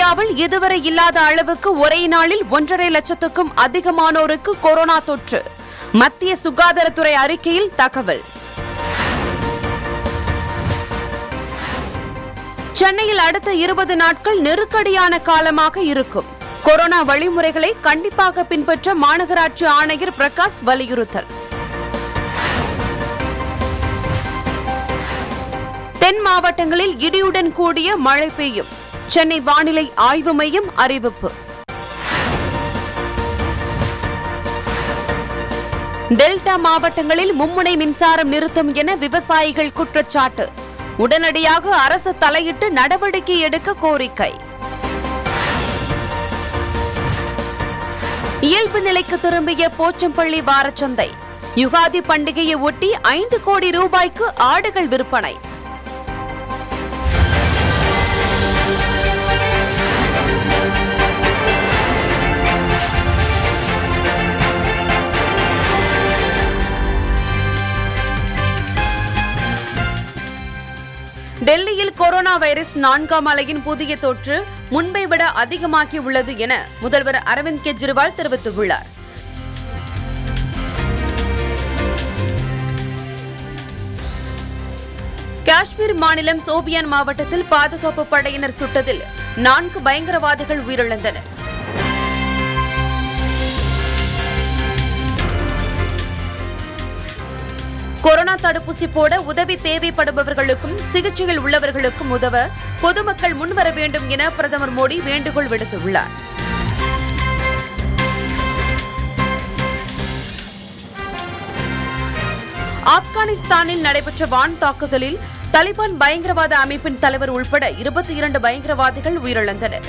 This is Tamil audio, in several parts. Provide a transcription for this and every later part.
இந்தியாவில் இதுவரை இல்லாத அளவுக்கு ஒரே நாளில் ஒன்றரை லட்சத்துக்கும் அதிகமானோருக்கு கொரோனா தொற்று மத்திய சுகாதாரத்துறை அறிக்கையில் தகவல் சென்னையில் அடுத்த இருபது நாட்கள் நெருக்கடியான காலமாக இருக்கும் கொரோனா வழிமுறைகளை கண்டிப்பாக பின்பற்ற மாநகராட்சி ஆணையர் பிரகாஷ் வலியுறுத்தல் தென் மாவட்டங்களில் இடியுடன் கூடிய மழை பெய்யும் சென்னை வானிலை ஆய்வு மையம் அறிவிப்பு டெல்டா மாவட்டங்களில் மும்முனை மின்சாரம் நிறுத்தம் என விவசாயிகள் குற்றச்சாட்டு உடனடியாக அரசு தலையிட்டு நடவடிக்கை எடுக்க கோரிக்கை இயல்பு நிலைக்கு திரும்பிய போச்சம்பள்ளி வாரச்சந்தை யுகாதி பண்டிகையை ஒட்டி ஐந்து கோடி ரூபாய்க்கு ஆடுகள் விற்பனை டெல்லியில் கொரோனா வைரஸ் நான்காம் அலையின் புதிய தொற்று முன்பை விட அதிகமாகி உள்ளது என முதல்வர் அரவிந்த் கெஜ்ரிவால் தெரிவித்துள்ளார் காஷ்மீர் மாநிலம் சோபியான் மாவட்டத்தில் பாதுகாப்பு படையினர் சுட்டதில் நான்கு பயங்கரவாதிகள் உயிரிழந்தனர் கொரோனா தடுப்பூசி போட உதவி தேவைப்படுபவர்களுக்கும் சிகிச்சையில் உள்ளவர்களுக்கும் உதவ பொதுமக்கள் முன்வர வேண்டும் என பிரதமர் மோடி வேண்டுகோள் விடுத்துள்ளார் ஆப்கானிஸ்தானில் நடைபெற்ற வான் தாக்குதலில் தலிபான் பயங்கரவாத அமைப்பின் தலைவர் உள்பட இருபத்தி இரண்டு பயங்கரவாதிகள் உயிரிழந்தனர்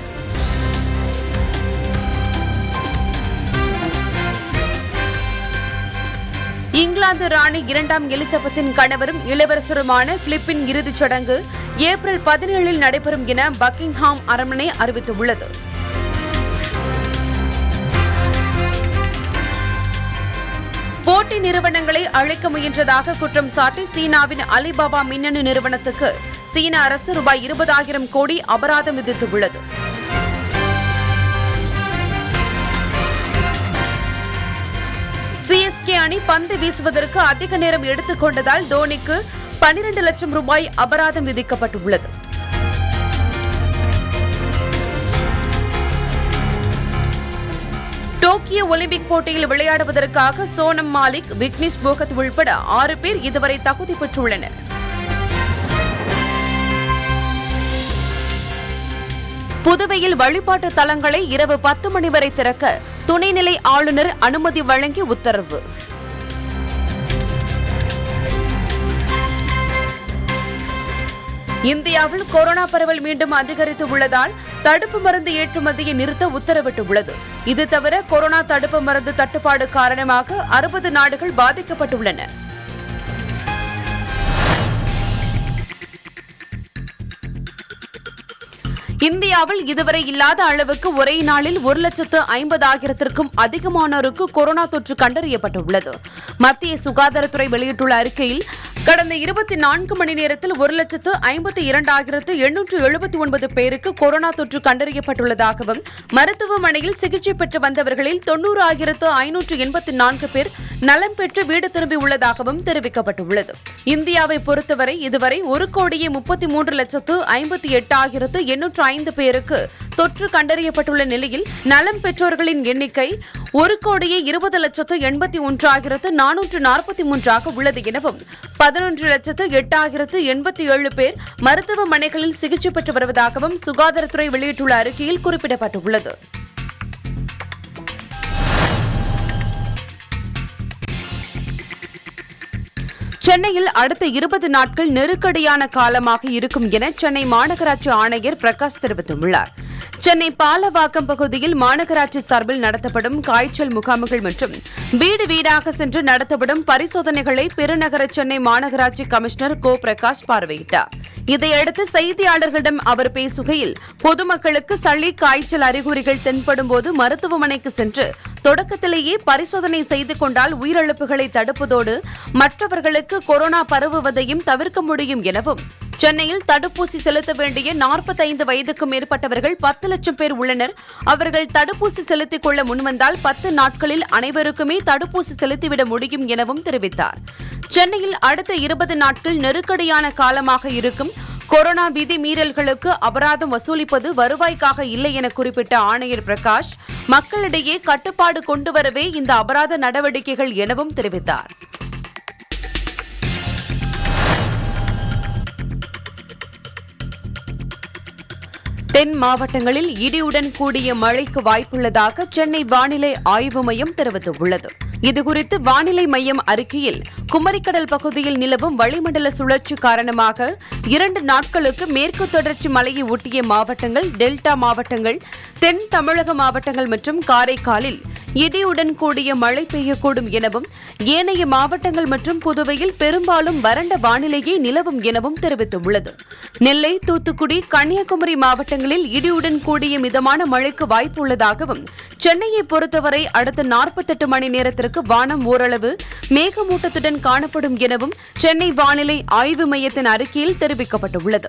இங்கிலாந்து ராணி இரண்டாம் எலிசபெத்தின் கணவரும் இளவரசருமான பிலிப்பின் இறுதிச் சடங்கு ஏப்ரல் பதினேழில் நடைபெறும் என பக்கிங்ஹாம் அரண்மனை அறிவித்துள்ளது போட்டி நிறுவனங்களை அழைக்க முயன்றதாக குற்றம் சாட்டி சீனாவின் அலிபாபா மின்னணு நிறுவனத்துக்கு சீன அரசு ரூபாய் இருபதாயிரம் கோடி அபராதம் விதித்துள்ளது சிஎஸ்கே அணி பந்து வீசுவதற்கு அதிக நேரம் எடுத்துக்கொண்டதால் தோனிக்கு பனிரெண்டு லட்சம் ரூபாய் அபராதம் விதிக்கப்பட்டுள்ளது டோக்கியோ ஒலிம்பிக் போட்டியில் விளையாடுவதற்காக சோனம் மாலிக் விக்னேஷ் போகத் உள்பட ஆறு பேர் இதுவரை தகுதி பெற்றுள்ளனர் புதுவையில் வழிபாட்டு தலங்களை இரவு பத்து மணி வரை திறக்க துணைநிலை ஆளுநர் அனுமதி வழங்கி உத்தரவு இந்தியாவில் கொரோனா பரவல் மீண்டும் அதிகரித்து உள்ளதால் தடுப்பு மருந்து ஏற்றுமதியை நிறுத்த உத்தரவிட்டுள்ளது இது தவிர கொரோனா தடுப்பு மருந்து தட்டுப்பாடு காரணமாக அறுபது நாடுகள் பாதிக்கப்பட்டுள்ளன இந்தியாவில் இதுவரை இல்லாத அளவுக்கு ஒரே நாளில் ஒரு லட்சத்து ஐம்பதாயிரத்திற்கும் அதிகமானோருக்கு கொரோனா தொற்று கண்டறியப்பட்டுள்ளது மத்திய சுகாதாரத்துறை வெளியிட்டுள்ள அறிக்கையில் கடந்த இருபத்தி நான்கு மணி நேரத்தில் ஒரு லட்சத்து ஐம்பத்தி இரண்டாயிரத்து எண்ணூற்று எழுபத்தி ஒன்பது பேருக்கு கொரோனா தொற்று கண்டறியப்பட்டுள்ளதாகவும் மருத்துவமனையில் சிகிச்சை பெற்று வந்தவர்களில் தொன்னூறு ஆயிரத்து ஐநூற்று எண்பத்தி நான்கு பேர் நலம் பெற்று வீடு திரும்பியுள்ளதாகவும் தெரிவிக்கப்பட்டுள்ளது இந்தியாவை பொறுத்தவரை இதுவரை ஒரு கோடியே முப்பத்தி மூன்று லட்சத்து ஐம்பத்தி எட்டாயிரத்து எண்ணூற்று ஐந்து பேருக்கு தொற்று கண்டறியப்பட்டுள்ள நிலையில் நலம் பெற்றோர்களின் எண்ணிக்கை ஒரு கோடியே இருபது லட்சத்து எண்பத்தி ஒன்றாயிரத்து நானூற்று நாற்பத்தி மூன்றாக உள்ளது எனவும் பதினொன்று லட்சத்து எட்டாயிரத்து எண்பத்தி ஏழு பேர் மருத்துவமனைகளில் சிகிச்சை பெற்று வருவதாகவும் சுகாதாரத்துறை வெளியிட்டுள்ள அறிக்கையில் குறிப்பிடப்பட்டுள்ளது சென்னையில் அடுத்த இருபது நாட்கள் நெருக்கடியான காலமாக இருக்கும் என சென்னை மாநகராட்சி ஆணையர் பிரகாஷ் தெரிவித்துள்ளார் சென்னை பாலவாக்கம் பகுதியில் மாநகராட்சி சார்பில் நடத்தப்படும் காய்ச்சல் முகாம்கள் மற்றும் வீடு வீடாக சென்று நடத்தப்படும் பரிசோதனைகளை பெருநகர சென்னை மாநகராட்சி கமிஷனர் கோ பிரகாஷ் பார்வையிட்டார் இதையடுத்து செய்தியாளர்களிடம் அவர் பேசுகையில் பொதுமக்களுக்கு சளி காய்ச்சல் அறிகுறிகள் தென்படும் போது மருத்துவமனைக்கு சென்று தொடக்கத்திலேயே பரிசோதனை செய்து கொண்டால் உயிரிழப்புகளை தடுப்பதோடு மற்றவர்களுக்கு கொரோனா பரவுவதையும் தவிர்க்க முடியும் எனவும் சென்னையில் தடுப்பூசி செலுத்த வேண்டிய நாற்பத்தைந்து வயதுக்கு மேற்பட்டவர்கள் பத்து லட்சம் பேர் உள்ளனர் அவர்கள் தடுப்பூசி செலுத்திக் கொள்ள முன்வந்தால் பத்து நாட்களில் அனைவருக்குமே தடுப்பூசி செலுத்திவிட முடியும் எனவும் தெரிவித்தார் சென்னையில் அடுத்த இருபது நாட்கள் நெருக்கடியான காலமாக இருக்கும் கொரோனா விதி மீறல்களுக்கு அபராதம் வசூலிப்பது வருவாய்க்காக இல்லை என குறிப்பிட்ட ஆணையர் பிரகாஷ் மக்களிடையே கட்டுப்பாடு கொண்டுவரவே இந்த அபராத நடவடிக்கைகள் எனவும் தெரிவித்தார் தென் மாவட்டங்களில் இடியுடன் கூடிய மழைக்கு வாய்ப்புள்ளதாக சென்னை வானிலை ஆய்வு மையம் தெரிவித்துள்ளது இதுகுறித்து வானிலை மையம் அறிக்கையில் குமரிக்கடல் பகுதியில் நிலவும் வளிமண்டல சுழற்சி காரணமாக இரண்டு நாட்களுக்கு மேற்கு தொடர்ச்சி மலையை ஒட்டிய மாவட்டங்கள் டெல்டா மாவட்டங்கள் தென் தமிழக மாவட்டங்கள் மற்றும் காரைக்காலில் இடியுடன் கூடிய மழை பெய்யக்கூடும் எனவும் ஏனைய மாவட்டங்கள் மற்றும் புதுவையில் பெரும்பாலும் வறண்ட வானிலையே நிலவும் எனவும் தெரிவித்துள்ளது நெல்லை தூத்துக்குடி கன்னியாகுமரி மாவட்டங்களில் இடியுடன் கூடிய மிதமான மழைக்கு வாய்ப்பு உள்ளதாகவும் சென்னையை பொறுத்தவரை அடுத்த நாற்பத்தெட்டு மணி நேரத்திற்கு வானம் ஓரளவு மேகமூட்டத்துடன் காணப்படும் எனவும் சென்னை வானிலை ஆய்வு மையத்தின் அறிக்கையில் தெரிவிக்கப்பட்டுள்ளது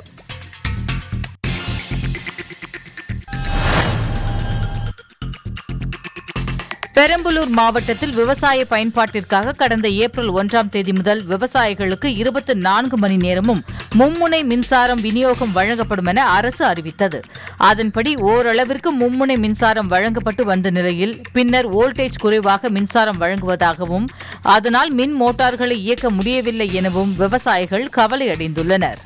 பெரம்பலூர் மாவட்டத்தில் விவசாய பயன்பாட்டிற்காக கடந்த ஏப்ரல் ஒன்றாம் தேதி முதல் விவசாயிகளுக்கு இருபத்தி நான்கு மணி நேரமும் மும்முனை மின்சாரம் விநியோகம் வழங்கப்படும் என அரசு அறிவித்தது அதன்படி ஓரளவிற்கு மும்முனை மின்சாரம் வழங்கப்பட்டு வந்த நிலையில் பின்னர் வோல்டேஜ் குறைவாக மின்சாரம் வழங்குவதாகவும் அதனால் மின் மோட்டார்களை இயக்க முடியவில்லை எனவும் விவசாயிகள் கவலையடைந்துள்ளனர்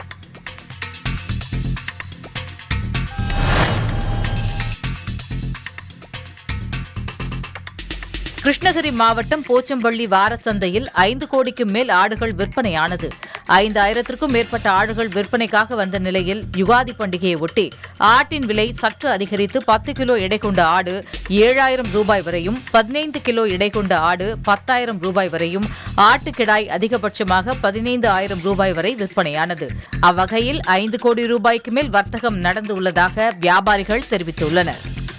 கிருஷ்ணகிரி மாவட்டம் போச்சம்பள்ளி வாரச்சந்தையில் ஐந்து கோடிக்கும் மேல் ஆடுகள் விற்பனையானது ஐந்தாயிரத்திற்கும் மேற்பட்ட ஆடுகள் விற்பனைக்காக வந்த நிலையில் யுகாதி பண்டிகையை ஒட்டி ஆட்டின் விலை சற்று அதிகரித்து பத்து கிலோ எடை கொண்ட ஆடு ஏழாயிரம் ரூபாய் வரையும் பதினைந்து கிலோ எடை கொண்ட ஆடு பத்தாயிரம் ரூபாய் வரையும் ஆட்டுக்கிடாய் அதிகபட்சமாக பதினைந்து ஆயிரம் ரூபாய் வரை விற்பனையானது அவ்வகையில் ஐந்து கோடி ரூபாய்க்கு மேல் வர்த்தகம் நடந்துள்ளதாக வியாபாரிகள் தெரிவித்துள்ளனர்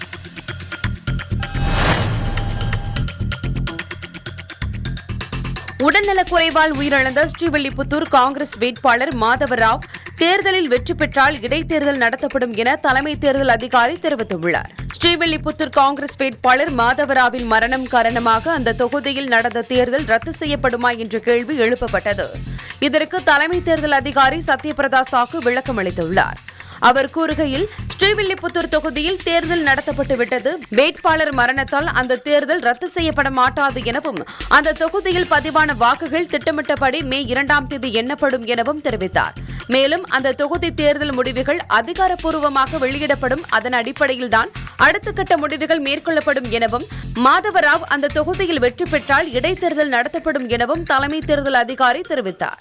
உடல்நலக்குறைவால் உயிரிழந்த ஸ்ரீவில்லிபுத்தூர் காங்கிரஸ் வேட்பாளர் மாதவராவ் தேர்தலில் வெற்றி பெற்றால் இடைத்தேர்தல் நடத்தப்படும் என தலைமை தேர்தல் அதிகாரி தெரிவித்துள்ளார் ஸ்ரீவில்லிபுத்தூர் காங்கிரஸ் வேட்பாளர் மாதவராவின் மரணம் காரணமாக அந்த தொகுதியில் நடந்த தேர்தல் ரத்து செய்யப்படுமா என்ற கேள்வி எழுப்பப்பட்டது இதற்கு தலைமை தேர்தல் அதிகாரி சத்யபிரதா சாக்கு விளக்கம் அளித்துள்ளார் அவர் கூறுகையில் ஸ்ரீவில்லிபுத்தூர் தொகுதியில் தேர்தல் நடத்தப்பட்டு விட்டது வேட்பாளர் மரணத்தால் அந்த தேர்தல் ரத்து செய்யப்பட மாட்டாது எனவும் அந்த தொகுதியில் பதிவான வாக்குகள் திட்டமிட்டபடி மே இரண்டாம் தேதி எண்ணப்படும் எனவும் தெரிவித்தார் மேலும் அந்த தொகுதி தேர்தல் முடிவுகள் அதிகாரப்பூர்வமாக வெளியிடப்படும் அதன் அடிப்படையில்தான் அடுத்த கட்ட முடிவுகள் மேற்கொள்ளப்படும் எனவும் மாதவராவ் அந்த தொகுதியில் வெற்றி பெற்றால் இடைத்தேர்தல் நடத்தப்படும் எனவும் தலைமை தேர்தல் அதிகாரி தெரிவித்தார்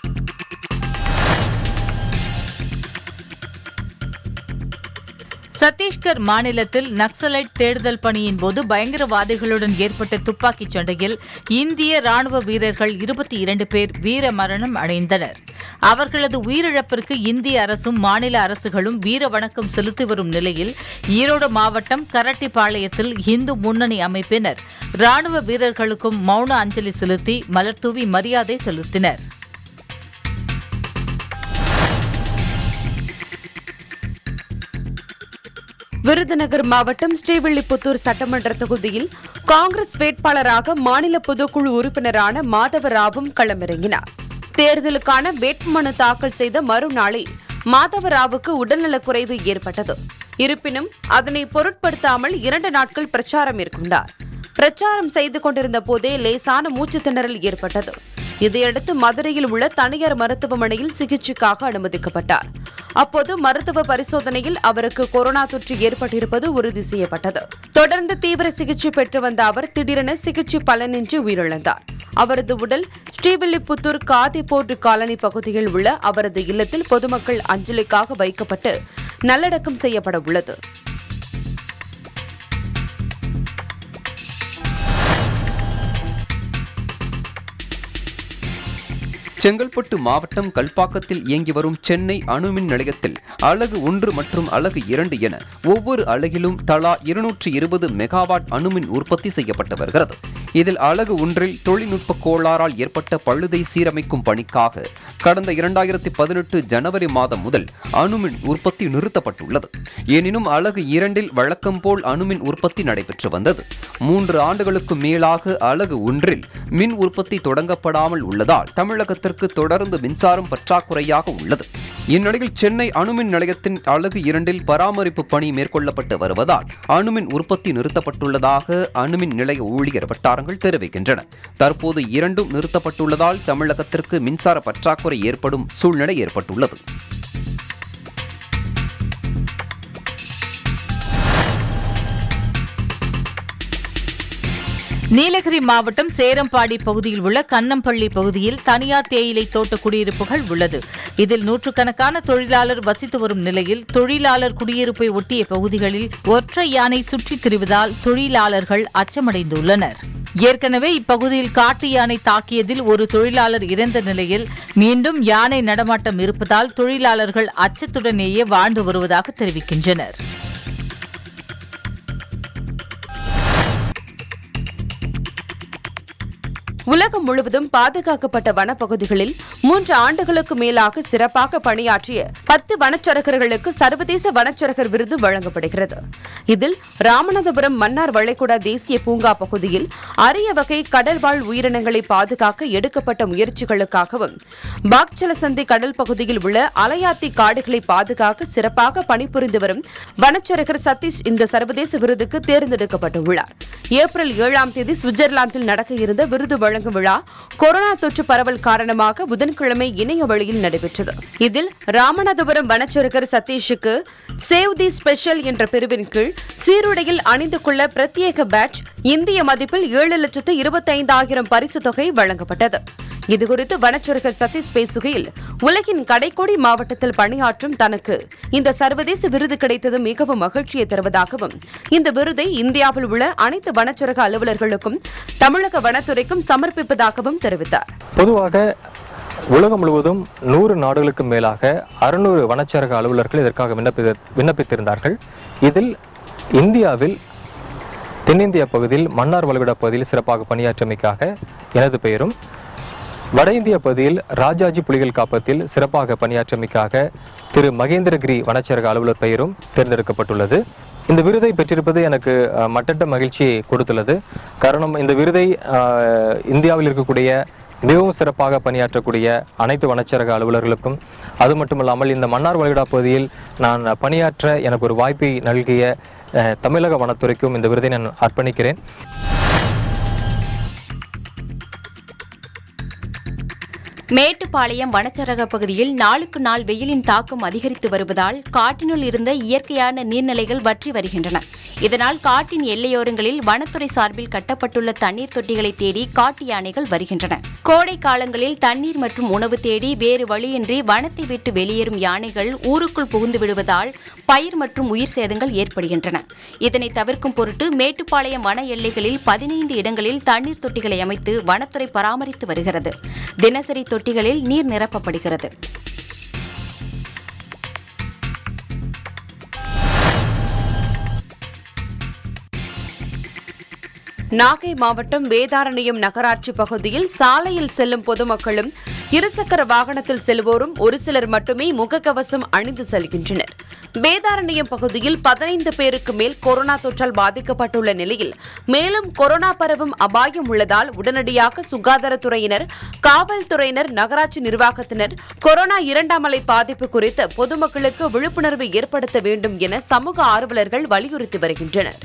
சத்தீஸ்கர் மாநிலத்தில் நக்சலைட் தேடுதல் பணியின் போது பயங்கரவாதிகளுடன் ஏற்பட்ட துப்பாக்கிச் சண்டையில் இந்திய ராணுவ வீரர்கள் இருபத்தி இரண்டு பேர் வீர மரணம் அடைந்தனர் அவர்களது உயிரிழப்பிற்கு இந்திய அரசும் மாநில அரசுகளும் வீர வணக்கம் செலுத்தி வரும் நிலையில் ஈரோடு மாவட்டம் கரட்டிப்பாளையத்தில் இந்து முன்னணி அமைப்பினர் ராணுவ வீரர்களுக்கும் மௌன அஞ்சலி செலுத்தி மலர்தூவி மரியாதை செலுத்தினர் விருதுநகர் மாவட்டம் ஸ்ரீவில்லிபுத்தூர் சட்டமன்ற தொகுதியில் காங்கிரஸ் வேட்பாளராக மாநில பொதுக்குழு உறுப்பினரான மாதவராவும் களமிறங்கினார் தேர்தலுக்கான வேட்புமனு தாக்கல் செய்த மறுநாளே மாதவராவுக்கு உடல்நலக்குறைவு ஏற்பட்டது இருப்பினும் அதனை பொருட்படுத்தாமல் இரண்டு நாட்கள் பிரச்சாரம் மேற்கொண்டார் பிரச்சாரம் செய்து கொண்டிருந்த போதே லேசான மூச்சு திணறல் ஏற்பட்டது இதையடுத்து மதுரையில் உள்ள தனியார் மருத்துவமனையில் சிகிச்சைக்காக அனுமதிக்கப்பட்டார் அப்போது மருத்துவ பரிசோதனையில் அவருக்கு கொரோனா தொற்று ஏற்பட்டிருப்பது உறுதி செய்யப்பட்டது தொடர்ந்து தீவிர சிகிச்சை பெற்று வந்த அவர் திடீரென சிகிச்சை பலனின்றி உயிரிழந்தார் அவரது உடல் ஸ்ரீவில்லிபுத்தூர் காதிப்போர்டு காலனி பகுதியில் உள்ள அவரது இல்லத்தில் பொதுமக்கள் அஞ்சலிக்காக வைக்கப்பட்டு நல்லடக்கம் செய்யப்பட உள்ளது செங்கல்பட்டு மாவட்டம் கல்பாக்கத்தில் இயங்கி வரும் சென்னை அணுமின் நிலையத்தில் அலகு ஒன்று மற்றும் அலகு இரண்டு என ஒவ்வொரு அலகிலும் தலா இருநூற்றி இருபது மெகாவாட் அணுமின் உற்பத்தி செய்யப்பட்டு வருகிறது இதில் அலகு ஒன்றில் தொழில்நுட்ப கோளாறால் ஏற்பட்ட பழுதை சீரமைக்கும் பணிக்காக கடந்த இரண்டாயிரத்தி பதினெட்டு ஜனவரி மாதம் முதல் அணுமின் உற்பத்தி நிறுத்தப்பட்டுள்ளது எனினும் அலகு இரண்டில் வழக்கம் போல் அணுமின் உற்பத்தி நடைபெற்று வந்தது மூன்று ஆண்டுகளுக்கு மேலாக அலகு ஒன்றில் மின் உற்பத்தி தொடங்கப்படாமல் உள்ளதால் தமிழகத்திற்கு தொடர்ந்து மின்சாரம் பற்றாக்குறையாக உள்ளது இந்நிலையில் சென்னை அணுமின் நிலையத்தின் அலகு இரண்டில் பராமரிப்பு பணி மேற்கொள்ளப்பட்டு வருவதால் அணுமின் உற்பத்தி நிறுத்தப்பட்டுள்ளதாக அணுமின் நிலைய ஊழியர் வட்டாரங்கள் தெரிவிக்கின்றன தற்போது இரண்டும் நிறுத்தப்பட்டுள்ளதால் தமிழகத்திற்கு மின்சார பற்றாக்குறை ஏற்படும் சூழ்நிலை ஏற்பட்டுள்ளது நீலகிரி மாவட்டம் சேரம்பாடி பகுதியில் உள்ள கண்ணம்பள்ளி பகுதியில் தனியார் தேயிலை தோட்ட குடியிருப்புகள் உள்ளது இதில் நூற்றுக்கணக்கான தொழிலாளர் வசித்து வரும் நிலையில் தொழிலாளர் குடியிருப்பை ஒட்டிய பகுதிகளில் ஒற்றை யானை சுற்றித் திரிவதால் தொழிலாளர்கள் அச்சமடைந்துள்ளனர் ஏற்கனவே இப்பகுதியில் காட்டு யானை தாக்கியதில் ஒரு தொழிலாளர் இறந்த நிலையில் மீண்டும் யானை நடமாட்டம் இருப்பதால் தொழிலாளர்கள் அச்சத்துடனேயே வாழ்ந்து வருவதாக தெரிவிக்கின்றனர் உலகம் முழுவதும் பாதுகாக்கப்பட்ட வனப்பகுதிகளில் மூன்று ஆண்டுகளுக்கு மேலாக சிறப்பாக பணியாற்றிய பத்து வனச்சரகர்களுக்கு சர்வதேச வனச்சரகர் விருது வழங்கப்படுகிறது இதில் ராமநாதபுரம் மன்னார் வளைகுடா தேசிய பூங்கா பகுதியில் அரிய வகை கடல்வாழ் உயிரினங்களை பாதுகாக்க எடுக்கப்பட்ட முயற்சிகளுக்காகவும் பாக்சலசந்தி கடல் பகுதியில் உள்ள அலையாத்தி காடுகளை பாதுகாக்க சிறப்பாக பணிபுரிந்து வரும் வனச்சரகர் சதீஷ் இந்த சர்வதேச விருதுக்கு தேர்ந்தெடுக்கப்பட்டுள்ளார் ஏப்ரல் ஏழாம் தேதி சுவிட்சர்லாந்தில் நடக்க இருந்த விருது வழங்கும் விழா கொரோனா தொற்று பரவல் காரணமாக புதன்கிழமை இணைய வழியில் நடைபெற்றது இதில் ராமநாதபுரம் வனச்சரகர் சதீஷுக்கு சேவ் தி ஸ்பெஷல் என்ற பிரிவின் கீழ் சீருடையில் அணிந்து கொள்ள பிரத்யேக பேட்ச் இந்திய மதிப்பில் ஏழு லட்சத்து இருபத்தைந்தாயிரம் பரிசு தொகை வழங்கப்பட்டது இதுகுறித்து வனச்சரகர் சதீஷ் பேசுகையில் உலகின் கடைக்கோடி மாவட்டத்தில் பணியாற்றும் தனக்கு இந்த சர்வதேச விருது கிடைத்தது மிகவும் மகிழ்ச்சியை தருவதாகவும் இந்த விருதை இந்தியாவில் உள்ள அனைத்து வனச்சரக அலுவலர்களுக்கும் தமிழக வனத்துறைக்கும் சமர்ப்பிப்பதாகவும் தெரிவித்தார் பொதுவாக உலகம் முழுவதும் நூறு நாடுகளுக்கு மேலாக அறுநூறு வனச்சரக அலுவலர்கள் இதற்காக விண்ணப்பி விண்ணப்பித்திருந்தார்கள் இதில் இந்தியாவில் தென்னிந்திய பகுதியில் மன்னார் வளைகுடா பகுதியில் சிறப்பாக பணியாற்றியமைக்காக எனது பெயரும் வட இந்திய பகுதியில் ராஜாஜி புலிகள் காப்பத்தில் சிறப்பாக பணியாற்றியமைக்காக திரு மகேந்திரகிரி வனச்சரக அலுவலர் பெயரும் தேர்ந்தெடுக்கப்பட்டுள்ளது இந்த விருதை பெற்றிருப்பது எனக்கு அஹ், மட்டற்ற மகிழ்ச்சியை கொடுத்துள்ளது காரணம் இந்த விருதை அஹ், இந்தியாவில் இருக்கக்கூடிய மிகவும் சிறப்பாக பணியாற்றக்கூடிய அனைத்து வனச்சரக அலுவலர்களுக்கும் அது மட்டுமல்லாமல் இந்த மன்னார் வளைகுடா பகுதியில் நான் பணியாற்ற எனக்கு ஒரு வாய்ப்பை நல்கிய அஹ், தமிழக வனத்துறைக்கும் இந்த விருதை நான் அர்ப்பணிக்கிறேன் மேட்டுப்பாளையம் வனச்சரக பகுதியில் நாளுக்கு நாள் வெயிலின் தாக்கம் அதிகரித்து வருவதால் காட்டினுள் இருந்த இயற்கையான நீர்நிலைகள் வற்றி வருகின்றன இதனால் காட்டின் எல்லையோரங்களில் வனத்துறை சார்பில் கட்டப்பட்டுள்ள தண்ணீர் தொட்டிகளை தேடி காட்டு யானைகள் வருகின்றன கோடை காலங்களில் தண்ணீர் மற்றும் உணவு தேடி வேறு வழியின்றி வனத்தை விட்டு வெளியேறும் யானைகள் ஊருக்குள் புகுந்து விடுவதால் பயிர் மற்றும் உயிர் சேதங்கள் ஏற்படுகின்றன இதனை தவிர்க்கும் பொருட்டு மேட்டுப்பாளையம் வன எல்லைகளில் பதினைந்து இடங்களில் தண்ணீர் தொட்டிகளை அமைத்து வனத்துறை பராமரித்து வருகிறது தினசரி தொட்டிகளில் நீர் நிரப்பப்படுகிறது நாகை மாவட்டம் வேதாரண்யம் நகராட்சி பகுதியில் சாலையில் செல்லும் பொதுமக்களும் இருசக்கர வாகனத்தில் செல்வோரும் ஒரு சிலர் மட்டுமே முகக்கவசம் அணிந்து செல்கின்றனர் வேதாரண்யம் பகுதியில் பதினைந்து பேருக்கு மேல் கொரோனா தொற்றால் பாதிக்கப்பட்டுள்ள நிலையில் மேலும் கொரோனா பரவும் அபாயம் உள்ளதால் உடனடியாக சுகாதாரத்துறையினர் காவல்துறையினர் நகராட்சி நிர்வாகத்தினர் கொரோனா இரண்டாம் அலை பாதிப்பு குறித்து பொதுமக்களுக்கு விழிப்புணர்வு ஏற்படுத்த வேண்டும் என சமூக ஆர்வலர்கள் வலியுறுத்தி வருகின்றனர்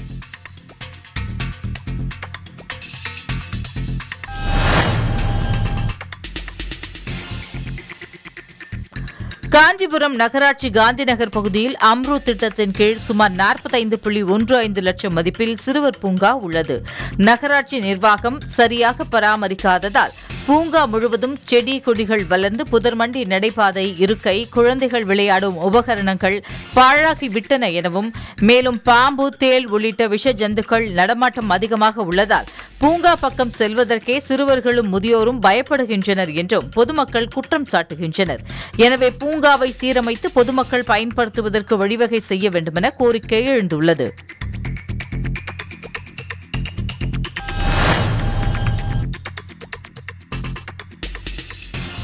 காஞ்சிபுரம் நகராட்சி காந்திநகர் பகுதியில் அம்ரூத் திட்டத்தின் கீழ் சுமார் நாற்பத்தைந்து புள்ளி ஒன்று ஐந்து லட்சம் மதிப்பில் சிறுவர் பூங்கா உள்ளது நகராட்சி நிர்வாகம் சரியாக பராமரிக்காததால் பூங்கா முழுவதும் செடி கொடிகள் வளர்ந்து புதர்மண்டி நடைபாதை இருக்கை குழந்தைகள் விளையாடும் உபகரணங்கள் பாழாகி விட்டன எனவும் மேலும் பாம்பு தேள் உள்ளிட்ட விஷ ஜந்துக்கள் நடமாட்டம் அதிகமாக உள்ளதால் பூங்கா பக்கம் செல்வதற்கே சிறுவர்களும் முதியோரும் பயப்படுகின்றனர் என்றும் பொதுமக்கள் குற்றம் சாட்டுகின்றனர் எனவே பூங்காவை சீரமைத்து பொதுமக்கள் பயன்படுத்துவதற்கு வழிவகை செய்ய வேண்டுமென கோரிக்கை எழுந்துள்ளது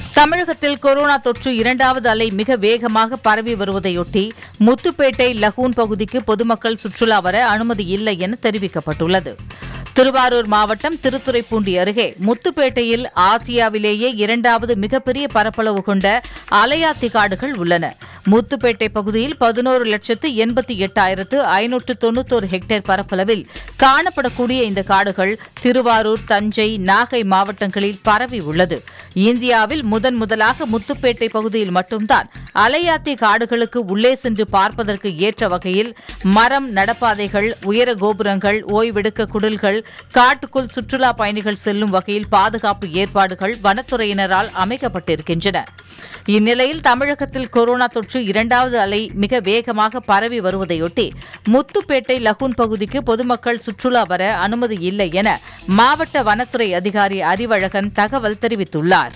தமிழகத்தில் கொரோனா தொற்று இரண்டாவது அலை மிக வேகமாக பரவி வருவதையொட்டி முத்துப்பேட்டை லகூன் பகுதிக்கு பொதுமக்கள் சுற்றுலா வர அனுமதி இல்லை என தெரிவிக்கப்பட்டுள்ளது திருவாரூர் மாவட்டம் திருத்துறைப்பூண்டி அருகே முத்துப்பேட்டையில் ஆசியாவிலேயே இரண்டாவது மிகப்பெரிய பரப்பளவு கொண்ட அலையாத்தி காடுகள் உள்ளன முத்துப்பேட்டை பகுதியில் பதினோரு லட்சத்து எண்பத்தி எட்டாயிரத்து ஐநூற்று தொண்ணூத்தோரு ஹெக்டேர் பரப்பளவில் காணப்படக்கூடிய இந்த காடுகள் திருவாரூர் தஞ்சை நாகை மாவட்டங்களில் பரவி உள்ளது இந்தியாவில் முதன் முதலாக முத்துப்பேட்டை பகுதியில் மட்டும்தான் அலையாத்தி காடுகளுக்கு உள்ளே சென்று பார்ப்பதற்கு ஏற்ற வகையில் மரம் நடப்பாதைகள் உயர கோபுரங்கள் ஓய்வெடுக்க குடில்கள் காட்டுக்குள் சுற்றுலா பயணிகள் செல்லும் வகையில் பாதுகாப்பு ஏற்பாடுகள் வனத்துறையினரால் அமைக்கப்பட்டிருக்கின்றன இந்நிலையில் தமிழகத்தில் கொரோனா தொற்று இரண்டாவது அலை மிக வேகமாக பரவி வருவதையொட்டி முத்துப்பேட்டை லகூன் பகுதிக்கு பொதுமக்கள் சுற்றுலா வர அனுமதி இல்லை என மாவட்ட வனத்துறை அதிகாரி அறிவழகன் தகவல் தெரிவித்துள்ளார்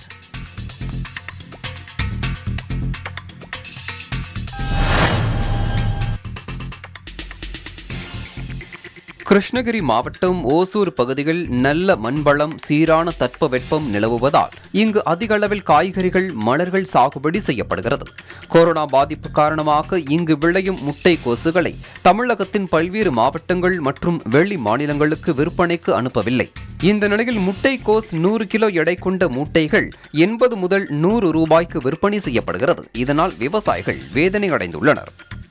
கிருஷ்ணகிரி மாவட்டம் ஓசூர் பகுதியில் நல்ல மண்வளம் சீரான தட்பவெப்பம் நிலவுவதால் இங்கு அதிக அளவில் காய்கறிகள் மலர்கள் சாகுபடி செய்யப்படுகிறது கொரோனா பாதிப்பு காரணமாக இங்கு விளையும் முட்டை கோசுகளை தமிழகத்தின் பல்வேறு மாவட்டங்கள் மற்றும் வெளி மாநிலங்களுக்கு விற்பனைக்கு அனுப்பவில்லை இந்த நிலையில் முட்டைக்கோஸ் நூறு கிலோ எடை கொண்ட மூட்டைகள் எண்பது முதல் நூறு ரூபாய்க்கு விற்பனை செய்யப்படுகிறது இதனால் விவசாயிகள் வேதனை அடைந்துள்ளனர்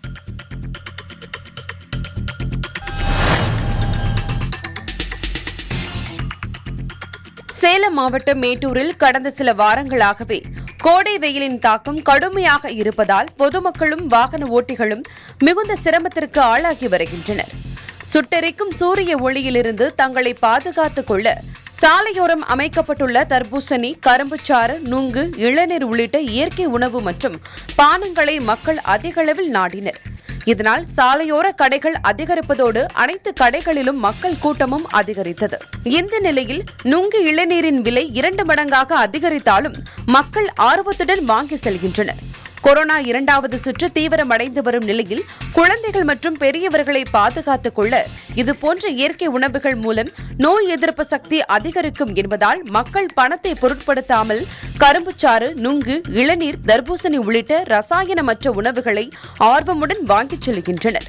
சேலம் மாவட்டம் மேட்டூரில் கடந்த சில வாரங்களாகவே கோடை வெயிலின் தாக்கம் கடுமையாக இருப்பதால் பொதுமக்களும் வாகன ஓட்டிகளும் மிகுந்த சிரமத்திற்கு ஆளாகி வருகின்றனர் சுட்டெரிக்கும் சூரிய ஒளியிலிருந்து தங்களை பாதுகாத்துக் கொள்ள சாலையோரம் அமைக்கப்பட்டுள்ள தர்பூசணி கரும்புச்சாறு நுங்கு இளநீர் உள்ளிட்ட இயற்கை உணவு மற்றும் பானங்களை மக்கள் அதிக அளவில் நாடினர் இதனால் சாலையோர கடைகள் அதிகரிப்பதோடு அனைத்து கடைகளிலும் மக்கள் கூட்டமும் அதிகரித்தது இந்த நிலையில் நுங்கு இளநீரின் விலை இரண்டு மடங்காக அதிகரித்தாலும் மக்கள் ஆர்வத்துடன் வாங்கி செல்கின்றனர் கொரோனா இரண்டாவது சுற்று தீவிரமடைந்து வரும் நிலையில் குழந்தைகள் மற்றும் பெரியவர்களை பாதுகாத்துக் கொள்ள இதுபோன்ற இயற்கை உணவுகள் மூலம் நோய் எதிர்ப்பு சக்தி அதிகரிக்கும் என்பதால் மக்கள் பணத்தை பொருட்படுத்தாமல் கரும்புச்சாறு நுங்கு இளநீர் தர்பூசணி உள்ளிட்ட ரசாயனமற்ற உணவுகளை ஆர்வமுடன் வாங்கிச் செல்கின்றனர்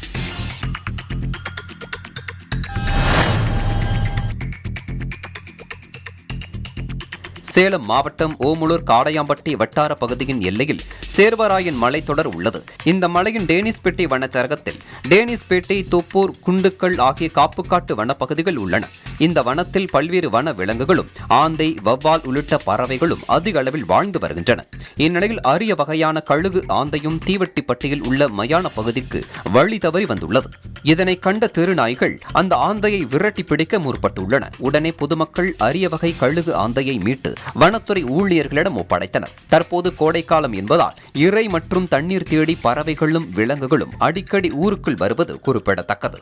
சேலம் மாவட்டம் ஓமுலூர் காடையாம்பட்டி வட்டார பகுதியின் எல்லையில் சேர்வராயன் மலைத்தொடர் உள்ளது இந்த மலையின் டேனிஸ்பேட்டை வனச்சரகத்தில் டேனிஸ்பேட்டை தொப்பூர் குண்டுக்கல் ஆகிய காப்புக்காட்டு வனப்பகுதிகள் உள்ளன இந்த வனத்தில் பல்வேறு வன விலங்குகளும் ஆந்தை வவ்வால் உள்ளிட்ட பறவைகளும் அதிக அளவில் வாழ்ந்து வருகின்றன இந்நிலையில் அரிய வகையான கழுகு ஆந்தையும் தீவட்டிப்பட்டியில் உள்ள மயான பகுதிக்கு வழி தவறி வந்துள்ளது இதனை கண்ட தெருநாய்கள் அந்த ஆந்தையை விரட்டி பிடிக்க முற்பட்டுள்ளன உடனே பொதுமக்கள் அரிய வகை கழுகு ஆந்தையை மீட்டு வனத்துறை ஊழியர்களிடம் ஒப்படைத்தனர் தற்போது கோடைக்காலம் என்பதால் இறை மற்றும் தண்ணீர் தேடி பறவைகளும் விலங்குகளும் அடிக்கடி ஊருக்குள் வருவது குறிப்பிடத்தக்கது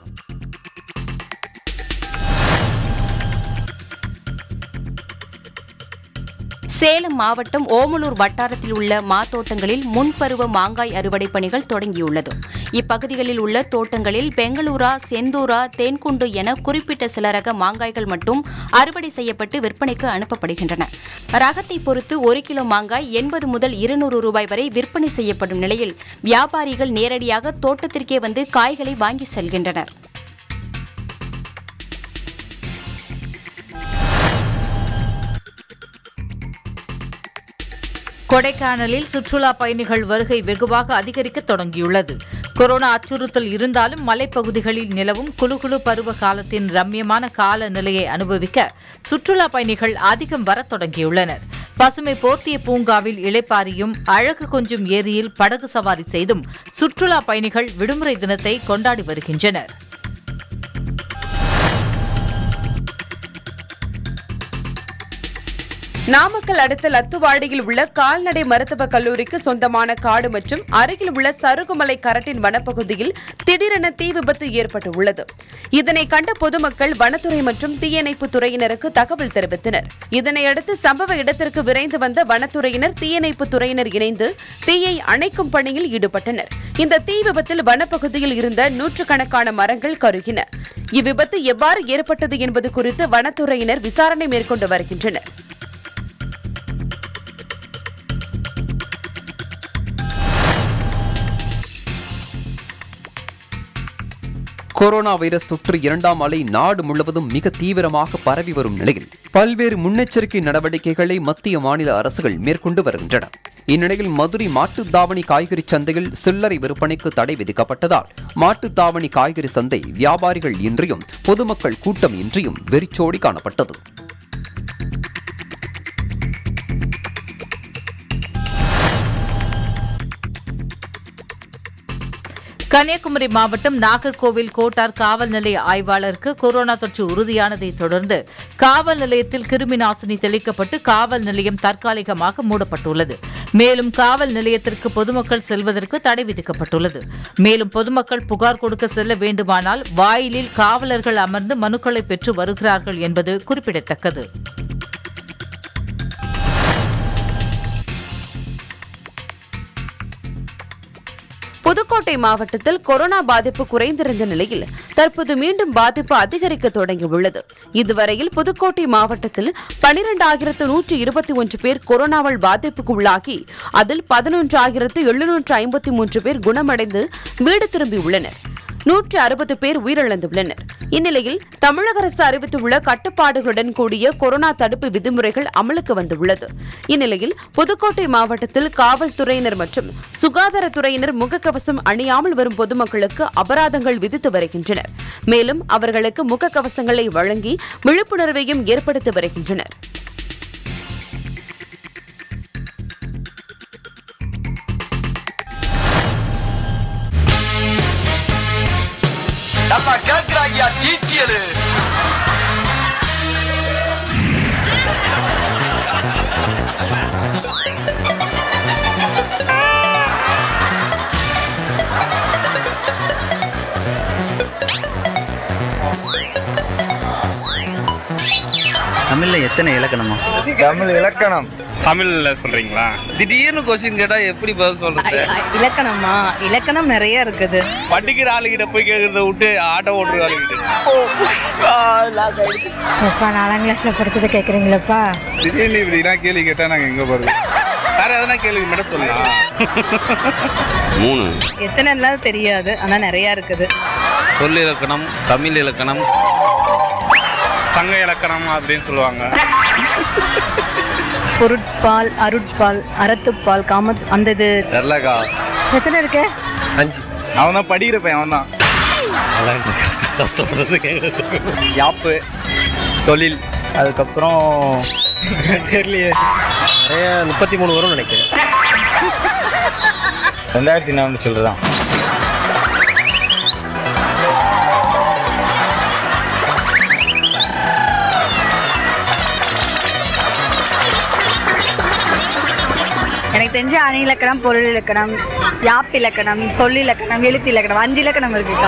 சேலம் மாவட்டம் ஓமலூர் வட்டாரத்தில் உள்ள மாத்தோட்டங்களில் முன்பருவ மாங்காய் அறுவடை பணிகள் தொடங்கியுள்ளது இப்பகுதிகளில் உள்ள தோட்டங்களில் பெங்களூரா செந்தூரா தேன்குண்டு என குறிப்பிட்ட சில ரக மாங்காய்கள் மட்டும் அறுவடை செய்யப்பட்டு விற்பனைக்கு அனுப்பப்படுகின்றன ரகத்தை பொறுத்து ஒரு கிலோ மாங்காய் எண்பது முதல் இருநூறு ரூபாய் வரை விற்பனை செய்யப்படும் நிலையில் வியாபாரிகள் நேரடியாக தோட்டத்திற்கே வந்து காய்களை வாங்கி செல்கின்றனர் கொடைக்கானலில் சுற்றுலா பயணிகள் வருகை வெகுவாக அதிகரிக்க தொடங்கியுள்ளது கொரோனா அச்சுறுத்தல் இருந்தாலும் மலைப்பகுதிகளில் நிலவும் குளுகுளு பருவ காலத்தின் ரம்யமான கால நிலையை அனுபவிக்க சுற்றுலா பயணிகள் அதிகம் வரத் தொடங்கியுள்ளனர் பசுமை போர்த்திய பூங்காவில் இளைப்பாரியும் அழகு கொஞ்சும் ஏரியில் படகு சவாரி செய்தும் சுற்றுலா பயணிகள் விடுமுறை தினத்தை கொண்டாடி வருகின்றனர் நாமக்கல் அடுத்த லத்துவாடியில் உள்ள கால்நடை மருத்துவக் கல்லூரிக்கு சொந்தமான காடு மற்றும் அருகில் உள்ள சருகுமலை கரட்டின் வனப்பகுதியில் திடீரென தீ விபத்து ஏற்பட்டுள்ளது இதனை கண்ட பொதுமக்கள் வனத்துறை மற்றும் தீயணைப்பு துறையினருக்கு தகவல் தெரிவித்தனர் இதனையடுத்து சம்பவ இடத்திற்கு விரைந்து வந்த வனத்துறையினர் தீயணைப்பு துறையினர் இணைந்து தீயை அணைக்கும் பணியில் ஈடுபட்டனர் இந்த தீ விபத்தில் வனப்பகுதியில் இருந்த நூற்றுக்கணக்கான மரங்கள் கருகின இவ்விபத்து எவ்வாறு ஏற்பட்டது என்பது குறித்து வனத்துறையினர் விசாரணை மேற்கொண்டு வருகின்றனர் கொரோனா வைரஸ் தொற்று இரண்டாம் அலை நாடு முழுவதும் மிக தீவிரமாக பரவி வரும் நிலையில் பல்வேறு முன்னெச்சரிக்கை நடவடிக்கைகளை மத்திய மாநில அரசுகள் மேற்கொண்டு வருகின்றன இந்நிலையில் மதுரை மாட்டுத்தாவணி காய்கறி சந்தையில் சில்லறை விற்பனைக்கு தடை விதிக்கப்பட்டதால் மாட்டுத்தாவணி காய்கறி சந்தை வியாபாரிகள் இன்றியும் பொதுமக்கள் கூட்டம் இன்றியும் வெறிச்சோடி காணப்பட்டது கன்னியாகுமரி மாவட்டம் நாகர்கோவில் கோட்டார் காவல் நிலைய ஆய்வாளருக்கு கொரோனா தொற்று உறுதியானதை தொடர்ந்து காவல் நிலையத்தில் கிருமி நாசினி தெளிக்கப்பட்டு காவல் நிலையம் தற்காலிகமாக மூடப்பட்டுள்ளது மேலும் காவல் நிலையத்திற்கு பொதுமக்கள் செல்வதற்கு தடை விதிக்கப்பட்டுள்ளது மேலும் பொதுமக்கள் புகார் கொடுக்க செல்ல வேண்டுமானால் வாயிலில் காவலர்கள் அமர்ந்து மனுக்களை பெற்று வருகிறார்கள் என்பது குறிப்பிடத்தக்கது புதுக்கோட்டை மாவட்டத்தில் கொரோனா பாதிப்பு குறைந்திருந்த நிலையில் தற்போது மீண்டும் பாதிப்பு அதிகரிக்க தொடங்கியுள்ளது இதுவரையில் புதுக்கோட்டை மாவட்டத்தில் பனிரெண்டாயிரத்து நூற்று இருபத்தி ஒன்று பேர் கொரோனாவால் பாதிப்புக்கு உள்ளாகி அதில் பதினொன்றாயிரத்து எழுநூற்று ஐம்பத்தி மூன்று பேர் குணமடைந்து வீடு திரும்பியுள்ளனர் நூற்று அறுபது பேர் உயிரிழந்துள்ளனர் இந்நிலையில் தமிழக அரசு அறிவித்துள்ள கட்டுப்பாடுகளுடன் கூடிய கொரோனா தடுப்பு விதிமுறைகள் அமலுக்கு வந்துள்ளது இந்நிலையில் புதுக்கோட்டை மாவட்டத்தில் காவல்துறையினர் மற்றும் சுகாதாரத்துறையினர் முகக்கவசம் அணியாமல் வரும் பொதுமக்களுக்கு அபராதங்கள் விதித்து வருகின்றனர் மேலும் அவர்களுக்கு முகக்கவசங்களை வழங்கி விழிப்புணர்வையும் ஏற்படுத்தி வருகின்றனர் நல்லா கேக்குறாங்கயா டீட்டியலு தமிழ்ல எத்தனை இலக்கணமா தமிழ் இலக்கணம் தமிழ்ல சொல்றீங்களா திடீர்னு கொஸ்டின் கேட்டா எப்படி பதில் சொல்றது இலக்கணமா இலக்கணம் நிறைய இருக்குது படிக்கிற ஆளுகிட்ட போய் கேக்குறத விட்டு ஆட்டோ ஓட்டுற ஆளுகிட்ட எப்பா நாலாம் கிளாஸ்ல படிச்சதை கேக்குறீங்களப்பா திடீர்னு இப்படிலாம் கேள்வி கேட்டா நாங்க எங்க போறது வேற எதனா கேள்வி மட்டும் சொல்லலாம் மூணு எத்தனைலாம் தெரியாது ஆனா நிறைய இருக்குது சொல் இலக்கணம் தமிழ் இலக்கணம் சங்க இலக்கணம் அப்படின்னு சொல்லுவாங்க பொருட்பால் அருட்பால் அறத்துப்பால் காமத் அந்த இது தெரியலக்கா எத்தனை இருக்கு அஞ்சு அவன் தான் படிக்கிற பையன் அவன் தான் கஷ்டப்படுறது யாப்பு தொழில் அதுக்கப்புறம் தெரியலையே நிறைய முப்பத்தி மூணு வரும் நினைக்கிறேன் ரெண்டாயிரத்தி நானூறு சொல்லுதான் எனக்கு தெரிஞ்ச அணி இலக்கணம் பொருள் இலக்கணம் யாப் இலக்கணம் சொல் இலக்கணம் எழுத்து இலக்கணம் அஞ்சு இலக்கணம் இருக்குக்கா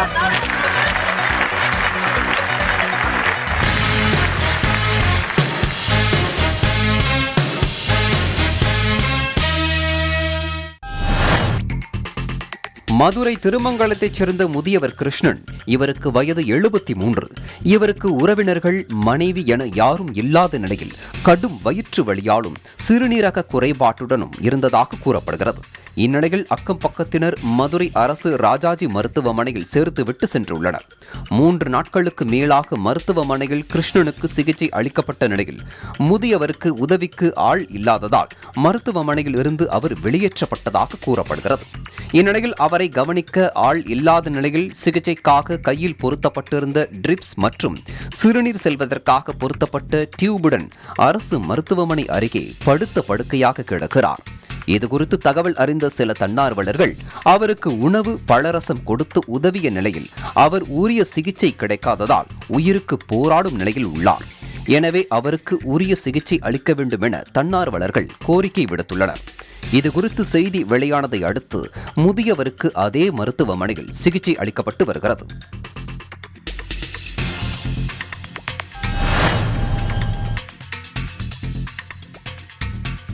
மதுரை திருமங்கலத்தைச் சேர்ந்த முதியவர் கிருஷ்ணன் இவருக்கு வயது எழுபத்தி மூன்று இவருக்கு உறவினர்கள் மனைவி என யாரும் இல்லாத நிலையில் கடும் வயிற்று வலியாலும் சிறுநீரக குறைபாட்டுடனும் இருந்ததாக கூறப்படுகிறது இந்நிலையில் அக்கம் பக்கத்தினர் மதுரை அரசு ராஜாஜி மருத்துவமனையில் சேர்த்து விட்டு சென்றுள்ளனர் மூன்று நாட்களுக்கு மேலாக மருத்துவமனையில் கிருஷ்ணனுக்கு சிகிச்சை அளிக்கப்பட்ட நிலையில் முதியவருக்கு உதவிக்கு ஆள் இல்லாததால் மருத்துவமனையில் இருந்து அவர் வெளியேற்றப்பட்டதாக கூறப்படுகிறது இந்நிலையில் அவரை கவனிக்க ஆள் இல்லாத நிலையில் சிகிச்சைக்காக கையில் பொருத்தப்பட்டிருந்த ட்ரிப்ஸ் மற்றும் சிறுநீர் செல்வதற்காக பொருத்தப்பட்ட டியூபுடன் அரசு மருத்துவமனை அருகே படுத்த படுக்கையாக கிடக்கிறார் இதுகுறித்து தகவல் அறிந்த சில தன்னார்வலர்கள் அவருக்கு உணவு பழரசம் கொடுத்து உதவிய நிலையில் அவர் உரிய சிகிச்சை கிடைக்காததால் உயிருக்கு போராடும் நிலையில் உள்ளார் எனவே அவருக்கு உரிய சிகிச்சை அளிக்க வேண்டும் என தன்னார்வலர்கள் கோரிக்கை விடுத்துள்ளனர் இதுகுறித்து செய்தி வெளியானதை அடுத்து முதியவருக்கு அதே மருத்துவமனையில் சிகிச்சை அளிக்கப்பட்டு வருகிறது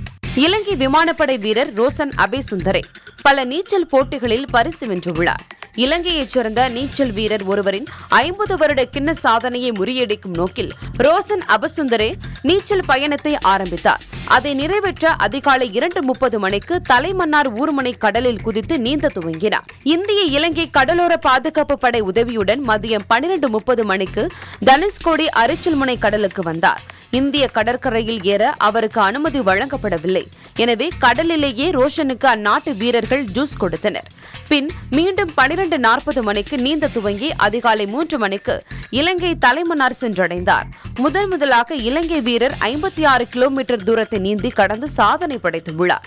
இலங்கை விமானப்படை வீரர் ரோசன் அபேசுந்தரே பல நீச்சல் போட்டிகளில் பரிசு வென்றுள்ளார் இலங்கையைச் சேர்ந்த நீச்சல் வீரர் ஒருவரின் ஐம்பது வருட கிண்ண சாதனையை முறியடிக்கும் நோக்கில் ரோசன் அபசுந்தரே நீச்சல் பயணத்தை ஆரம்பித்தார் அதை நிறைவேற்ற அதிகாலை இரண்டு முப்பது மணிக்கு தலைமன்னார் ஊர்மனை கடலில் குதித்து நீந்த துவங்கினார் இந்திய இலங்கை கடலோர பாதுகாப்பு படை உதவியுடன் மதியம் பனிரெண்டு முப்பது மணிக்கு தனுஷ்கோடி அரிச்சல்முனை கடலுக்கு வந்தார் இந்திய கடற்கரையில் ஏற அவருக்கு அனுமதி வழங்கப்படவில்லை எனவே கடலிலேயே ரோஷனுக்கு அந்நாட்டு வீரர்கள் ஜூஸ் கொடுத்தனர் பின் மீண்டும் பனிரெண்டு நாற்பது மணிக்கு நீந்த துவங்கி அதிகாலை மூன்று மணிக்கு இலங்கை தலைமன்னார் சென்றடைந்தார் முதன் முதலாக இலங்கை வீரர் ஐம்பத்தி ஆறு கிலோமீட்டர் தூரத்தை நீந்தி கடந்து சாதனை படைத்துள்ளார்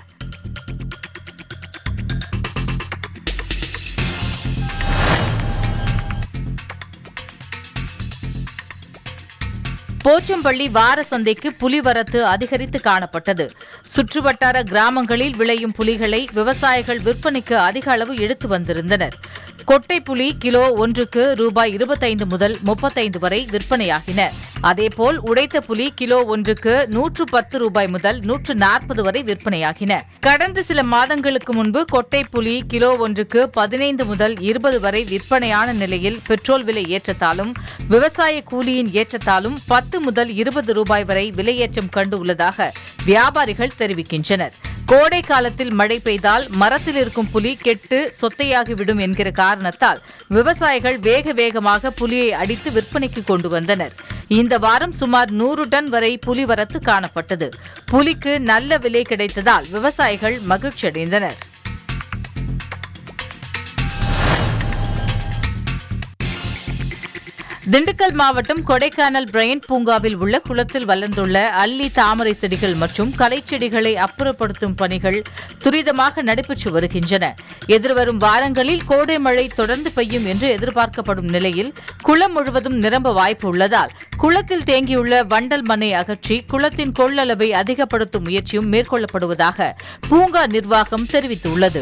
போச்சம்பள்ளி வார சந்தைக்கு புலி வரத்து அதிகரித்து காணப்பட்டது சுற்றுவட்டார கிராமங்களில் விளையும் புலிகளை விவசாயிகள் விற்பனைக்கு அதிக அளவு எடுத்து வந்திருந்தனர் கொட்டை புலி கிலோ ஒன்றுக்கு ரூபாய் இருபத்தைந்து முதல் முப்பத்தைந்து வரை விற்பனையாகின அதேபோல் உடைத்த புலி கிலோ ஒன்றுக்கு நூற்று பத்து ரூபாய் முதல் நூற்று நாற்பது வரை விற்பனையாகின கடந்த சில மாதங்களுக்கு முன்பு கொட்டை புலி கிலோ ஒன்றுக்கு பதினைந்து முதல் இருபது வரை விற்பனையான நிலையில் பெட்ரோல் விலை ஏற்றத்தாலும் விவசாய கூலியின் ஏற்றத்தாலும் பத்து முதல் இருபது ரூபாய் வரை விலையேற்றம் கண்டு உள்ளதாக வியாபாரிகள் தெரிவிக்கின்றனர் கோடை காலத்தில் மழை பெய்தால் மரத்தில் இருக்கும் புலி கெட்டு சொத்தையாகிவிடும் என்கிற காரணத்தால் விவசாயிகள் வேக வேகமாக புலியை அடித்து விற்பனைக்கு கொண்டு வந்தனர் இந்த வாரம் சுமார் நூறு டன் வரை புலி வரத்து காணப்பட்டது புலிக்கு நல்ல விலை கிடைத்ததால் விவசாயிகள் மகிழ்ச்சியடைந்தனர் திண்டுக்கல் மாவட்டம் கொடைக்கானல் பிரையன் பூங்காவில் உள்ள குளத்தில் வளர்ந்துள்ள அல்லி தாமரை செடிகள் மற்றும் கலைச்செடிகளை அப்புறப்படுத்தும் பணிகள் துரிதமாக நடைபெற்று வருகின்றன எதிர்வரும் வாரங்களில் கோடை மழை தொடர்ந்து பெய்யும் என்று எதிர்பார்க்கப்படும் நிலையில் குளம் முழுவதும் நிரம்ப வாய்ப்பு உள்ளதால் குளத்தில் தேங்கியுள்ள வண்டல் மண்ணை அகற்றி குளத்தின் கொள்ளளவை அதிகப்படுத்தும் முயற்சியும் மேற்கொள்ளப்படுவதாக பூங்கா நிர்வாகம் தெரிவித்துள்ளது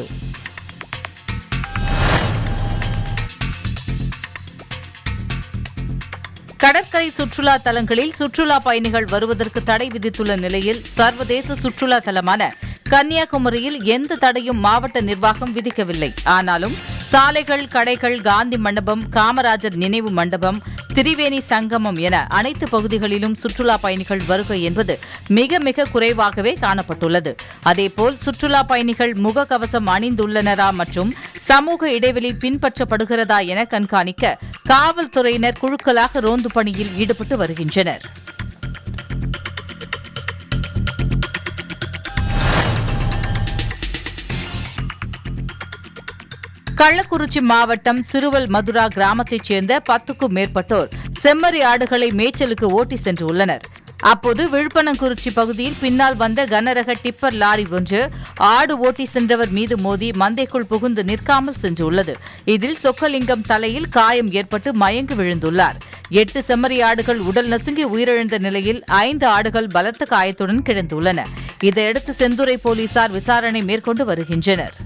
கடற்கரை சுற்றுலா தலங்களில் சுற்றுலா பயணிகள் வருவதற்கு தடை விதித்துள்ள நிலையில் சர்வதேச சுற்றுலா தலமான கன்னியாகுமரியில் எந்த தடையும் மாவட்ட நிர்வாகம் விதிக்கவில்லை ஆனாலும் சாலைகள் கடைகள் காந்தி மண்டபம் காமராஜர் நினைவு மண்டபம் திரிவேணி சங்கமம் என அனைத்து பகுதிகளிலும் சுற்றுலா பயணிகள் வருகை என்பது மிக மிக குறைவாகவே காணப்பட்டுள்ளது அதேபோல் சுற்றுலா பயணிகள் முகக்கவசம் அணிந்துள்ளனரா மற்றும் சமூக இடைவெளி பின்பற்றப்படுகிறதா என கண்காணிக்க காவல்துறையினர் குழுக்களாக ரோந்து பணியில் ஈடுபட்டு வருகின்றனர் கள்ளக்குறிச்சி மாவட்டம் சிறுவல் மதுரா கிராமத்தைச் சேர்ந்த பத்துக்கும் மேற்பட்டோர் செம்மறி ஆடுகளை மேய்ச்சலுக்கு ஓட்டி சென்றுள்ளனர் அப்போது விழுப்பனங்குறிச்சி பகுதியில் பின்னால் வந்த கனரக டிப்பர் லாரி ஒன்று ஆடு ஓட்டி சென்றவர் மீது மோதி மந்தைக்குள் புகுந்து நிற்காமல் சென்றுள்ளது இதில் சொக்கலிங்கம் தலையில் காயம் ஏற்பட்டு மயங்கி விழுந்துள்ளார் எட்டு செம்மறி ஆடுகள் உடல் நசுங்கி உயிரிழந்த நிலையில் ஐந்து ஆடுகள் பலத்த காயத்துடன் கிடந்துள்ளன இதையடுத்து செந்துறை போலீசார் விசாரணை மேற்கொண்டு வருகின்றனர்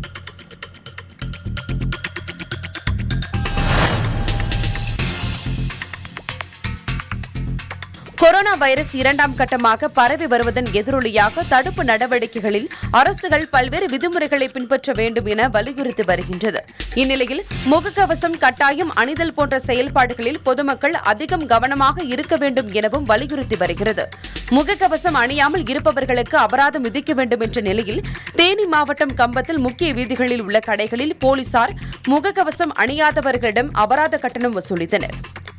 கொரோனா வைரஸ் இரண்டாம் கட்டமாக பரவி வருவதன் எதிரொலியாக தடுப்பு நடவடிக்கைகளில் அரசுகள் பல்வேறு விதிமுறைகளை பின்பற்ற வேண்டும் என வலியுறுத்தி வருகின்றது இந்நிலையில் முகக்கவசம் கட்டாயம் அணிதல் போன்ற செயல்பாடுகளில் பொதுமக்கள் அதிகம் கவனமாக இருக்க வேண்டும் எனவும் வலியுறுத்தி வருகிறது முகக்கவசம் அணியாமல் இருப்பவர்களுக்கு அபராதம் விதிக்க வேண்டும் என்ற நிலையில் தேனி மாவட்டம் கம்பத்தில் முக்கிய வீதிகளில் உள்ள கடைகளில் போலீசார் முகக்கவசம் அணியாதவர்களிடம் அபராத கட்டணம் வசூலித்தனர்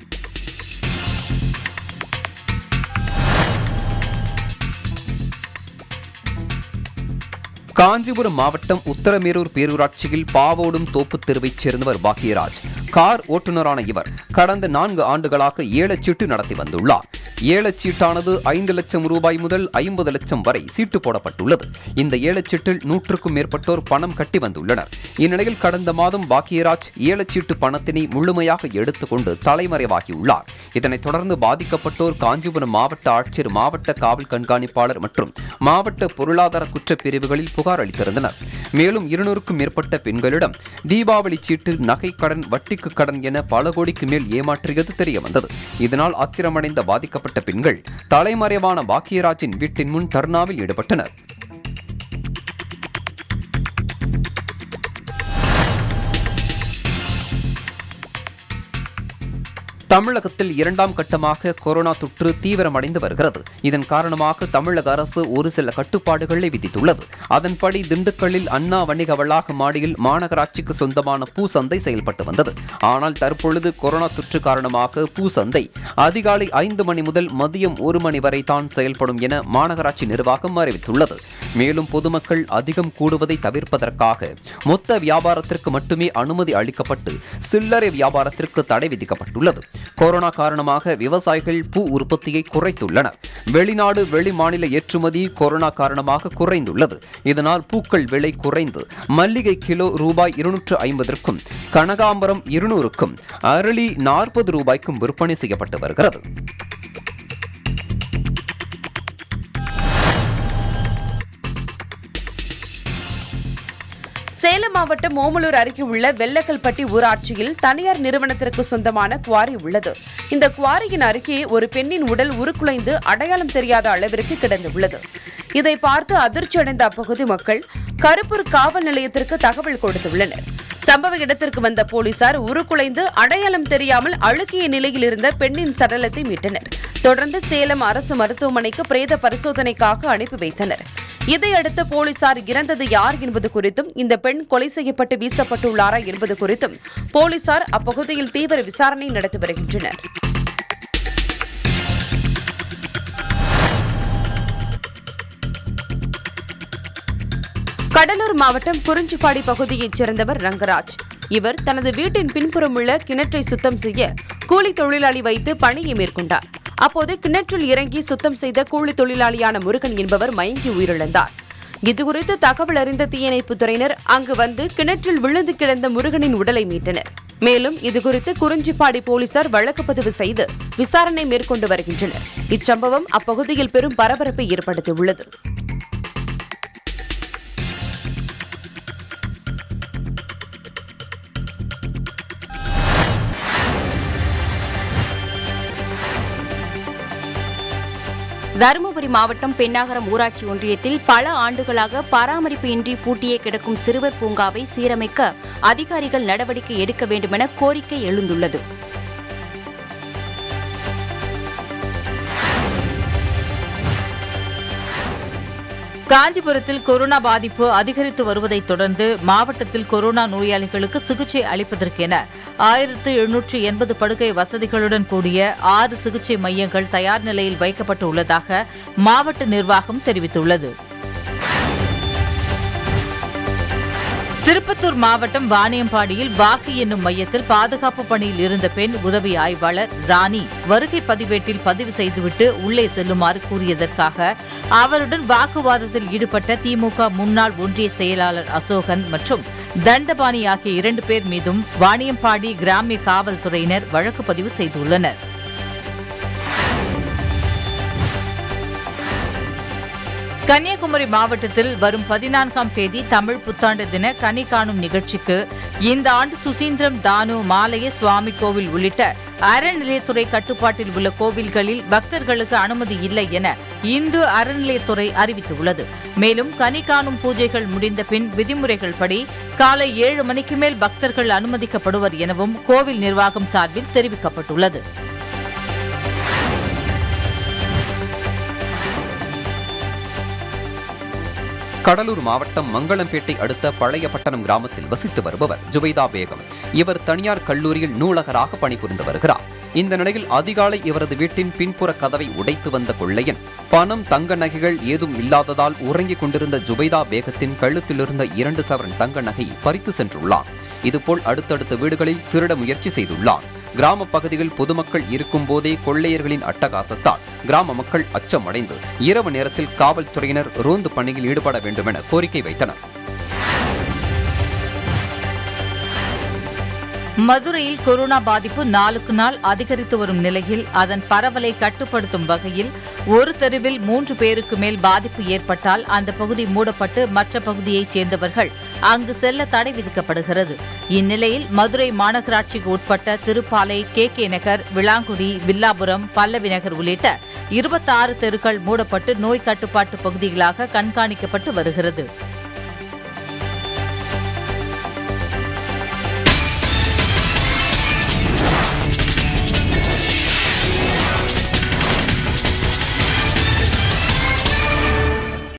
காஞ்சிபுரம் மாவட்டம் உத்தரமேரூர் பேரூராட்சியில் பாவோடும் தோப்பு தெருவைச் சேர்ந்தவர் பாக்கியராஜ் கார் ஓட்டுநரான இவர் கடந்த நான்கு ஆண்டுகளாக ஏலச்சீட்டு நடத்தி வந்துள்ளார் ஏலச்சீட்டானது ஐந்து லட்சம் ரூபாய் முதல் ஐம்பது லட்சம் வரை சீட்டு போடப்பட்டுள்ளது இந்த ஏலச்சீட்டில் நூற்றுக்கும் மேற்பட்டோர் பணம் கட்டி வந்துள்ளனர் இந்நிலையில் கடந்த மாதம் பாக்கியராஜ் ஏலச்சீட்டு பணத்தினை முழுமையாக எடுத்துக்கொண்டு தலைமறைவாகியுள்ளார் இதனைத் தொடர்ந்து பாதிக்கப்பட்டோர் காஞ்சிபுரம் மாவட்ட ஆட்சியர் மாவட்ட காவல் கண்காணிப்பாளர் மற்றும் மாவட்ட பொருளாதார குற்றப் பிரிவுகளில் புகார் அளித்திருந்தனர் மேலும் இருநூறுக்கும் மேற்பட்ட பெண்களிடம் தீபாவளி சீட்டு நகை கடன் வட்டிக்கு கடன் என பல கோடிக்கு மேல் ஏமாற்றியது தெரிய வந்தது இதனால் ஆத்திரமடைந்த பாதிக்கப்பட்ட பெண்கள் தலைமறைவான பாக்கியராஜின் வீட்டின் முன் தர்ணாவில் ஈடுபட்டனர் தமிழகத்தில் இரண்டாம் கட்டமாக கொரோனா தொற்று தீவிரமடைந்து வருகிறது இதன் காரணமாக தமிழக அரசு ஒரு சில கட்டுப்பாடுகளை விதித்துள்ளது அதன்படி திண்டுக்கல்லில் அண்ணா வணிக வளாக மாடியில் மாநகராட்சிக்கு சொந்தமான பூ சந்தை செயல்பட்டு வந்தது ஆனால் தற்பொழுது கொரோனா தொற்று காரணமாக பூ சந்தை அதிகாலை ஐந்து மணி முதல் மதியம் ஒரு மணி வரை தான் செயல்படும் என மாநகராட்சி நிர்வாகம் அறிவித்துள்ளது மேலும் பொதுமக்கள் அதிகம் கூடுவதை தவிர்ப்பதற்காக மொத்த வியாபாரத்திற்கு மட்டுமே அனுமதி அளிக்கப்பட்டு சில்லறை வியாபாரத்திற்கு தடை விதிக்கப்பட்டுள்ளது கொரோனா காரணமாக விவசாயிகள் பூ உற்பத்தியை குறைத்துள்ளனர் வெளிநாடு வெளி மாநில ஏற்றுமதி கொரோனா காரணமாக குறைந்துள்ளது இதனால் பூக்கள் விலை குறைந்து மல்லிகை கிலோ ரூபாய் இருநூற்று ஐம்பதற்கும் கனகாம்பரம் இருநூறுக்கும் அரளி நாற்பது ரூபாய்க்கும் விற்பனை செய்யப்பட்டு வருகிறது சேலம் மாவட்டம் ஓமலூர் அருகே உள்ள வெள்ளக்கல்பட்டி ஊராட்சியில் தனியார் நிறுவனத்திற்கு சொந்தமான குவாரி உள்ளது இந்த குவாரியின் அருகே ஒரு பெண்ணின் உடல் உருக்குலைந்து அடையாளம் தெரியாத அளவிற்கு கிடந்துள்ளது இதை பார்த்து அதிர்ச்சியடைந்த அப்பகுதி மக்கள் கருப்பூர் காவல் நிலையத்திற்கு தகவல் கொடுத்துள்ளனர் சம்பவ இடத்திற்கு வந்த போலீசார் உருக்குலைந்து அடையாளம் தெரியாமல் அழுகிய நிலையில் இருந்த பெண்ணின் சடலத்தை மீட்டனர் தொடர்ந்து சேலம் அரசு மருத்துவமனைக்கு பிரேத பரிசோதனைக்காக அனுப்பி வைத்தனர் இதையடுத்து போலீசார் இறந்தது யார் என்பது குறித்தும் இந்த பெண் கொலை செய்யப்பட்டு வீசப்பட்டுள்ளாரா என்பது குறித்தும் போலீசார் அப்பகுதியில் தீவிர விசாரணை நடத்தி வருகின்றனர் கடலூர் மாவட்டம் குறிஞ்சிப்பாடி பகுதியைச் சேர்ந்தவர் ரங்கராஜ் இவர் தனது வீட்டின் பின்புறம் உள்ள கிணற்றை சுத்தம் செய்ய கூலி தொழிலாளி வைத்து பணியை மேற்கொண்டார் அப்போது கிணற்றில் இறங்கி சுத்தம் செய்த கூலி தொழிலாளியான முருகன் என்பவர் மயங்கி உயிரிழந்தார் இதுகுறித்து தகவல் அறிந்த தீயணைப்புத் துறையினர் அங்கு வந்து கிணற்றில் விழுந்து கிடந்த முருகனின் உடலை மீட்டனர் மேலும் இதுகுறித்து குறிஞ்சிப்பாடி போலீசார் வழக்கு பதிவு செய்து விசாரணை மேற்கொண்டு வருகின்றனர் இச்சம்பவம் அப்பகுதியில் பெரும் பரபரப்பை ஏற்படுத்தியுள்ளது தருமபுரி மாவட்டம் பெண்ணாகரம் ஊராட்சி ஒன்றியத்தில் பல ஆண்டுகளாக பராமரிப்பு இன்றி பூட்டியே கிடக்கும் சிறுவர் பூங்காவை சீரமைக்க அதிகாரிகள் நடவடிக்கை எடுக்க வேண்டுமென கோரிக்கை எழுந்துள்ளது காஞ்சிபுரத்தில் கொரோனா பாதிப்பு அதிகரித்து வருவதைத் தொடர்ந்து மாவட்டத்தில் கொரோனா நோயாளிகளுக்கு சிகிச்சை அளிப்பதற்கென ஆயிரத்து எழுநூற்று எண்பது படுக்கை வசதிகளுடன் கூடிய ஆறு சிகிச்சை மையங்கள் தயார் நிலையில் வைக்கப்பட்டு உள்ளதாக மாவட்ட நிர்வாகம் தெரிவித்துள்ளது திருப்பத்தூர் மாவட்டம் வாணியம்பாடியில் வாக்கு எண்ணும் மையத்தில் பாதுகாப்பு பணியில் இருந்த பெண் உதவி ஆய்வாளர் ராணி வருகை பதிவேட்டில் பதிவு செய்துவிட்டு உள்ளே செல்லுமாறு கூறியதற்காக அவருடன் வாக்குவாதத்தில் ஈடுபட்ட திமுக முன்னாள் ஒன்றிய செயலாளர் அசோகன் மற்றும் தண்டபாணி ஆகிய இரண்டு பேர் மீதும் வாணியம்பாடி கிராமிய காவல்துறையினர் வழக்கு பதிவு செய்துள்ளனர் கன்னியாகுமரி மாவட்டத்தில் வரும் பதினான்காம் தேதி தமிழ் புத்தாண்டு தின கனி காணும் நிகழ்ச்சிக்கு இந்த ஆண்டு சுசீந்திரம் தானு மாலைய சுவாமி கோவில் உள்ளிட்ட அறநிலையத்துறை கட்டுப்பாட்டில் உள்ள கோவில்களில் பக்தர்களுக்கு அனுமதி இல்லை என இந்து அறநிலையத்துறை அறிவித்துள்ளது மேலும் கனி காணும் பூஜைகள் முடிந்த பின் விதிமுறைகள் படி காலை ஏழு மணிக்கு மேல் பக்தர்கள் அனுமதிக்கப்படுவர் எனவும் கோவில் நிர்வாகம் சார்பில் தெரிவிக்கப்பட்டுள்ளது கடலூர் மாவட்டம் மங்களம்பேட்டை அடுத்த பழையப்பட்டணம் கிராமத்தில் வசித்து வருபவர் ஜுபைதா பேகம் இவர் தனியார் கல்லூரியில் நூலகராக பணிபுரிந்து வருகிறார் இந்த நிலையில் அதிகாலை இவரது வீட்டின் பின்புற கதவை உடைத்து வந்த கொள்ளையன் பணம் தங்க நகைகள் ஏதும் இல்லாததால் உறங்கிக் கொண்டிருந்த ஜுபைதா பேகத்தின் கழுத்திலிருந்த இரண்டு சவரன் தங்க நகை பறித்து சென்றுள்ளான் இதுபோல் அடுத்தடுத்த வீடுகளில் திருட முயற்சி செய்துள்ளான் கிராம பகுதியில் பொதுமக்கள் இருக்கும் போதே கொள்ளையர்களின் அட்டகாசத்தால் கிராம மக்கள் அச்சமடைந்து இரவு நேரத்தில் காவல்துறையினர் ரோந்து பணியில் ஈடுபட வேண்டும் என கோரிக்கை வைத்தனர் மதுரையில் கொரோனா பாதிப்பு நாளுக்கு நாள் அதிகரித்து வரும் நிலையில் அதன் பரவலை கட்டுப்படுத்தும் வகையில் ஒரு தெருவில் மூன்று பேருக்கு மேல் பாதிப்பு ஏற்பட்டால் அந்த பகுதி மூடப்பட்டு மற்ற பகுதியைச் சேர்ந்தவர்கள் அங்கு செல்ல தடை விதிக்கப்படுகிறது இந்நிலையில் மதுரை மாநகராட்சிக்கு உட்பட்ட திருப்பாலை கே கே நகர் விளாங்குடி வில்லாபுரம் பல்லவி நகர் உள்ளிட்ட இருபத்தாறு தெருக்கள் மூடப்பட்டு நோய் கட்டுப்பாட்டு பகுதிகளாக கண்காணிக்கப்பட்டு வருகிறது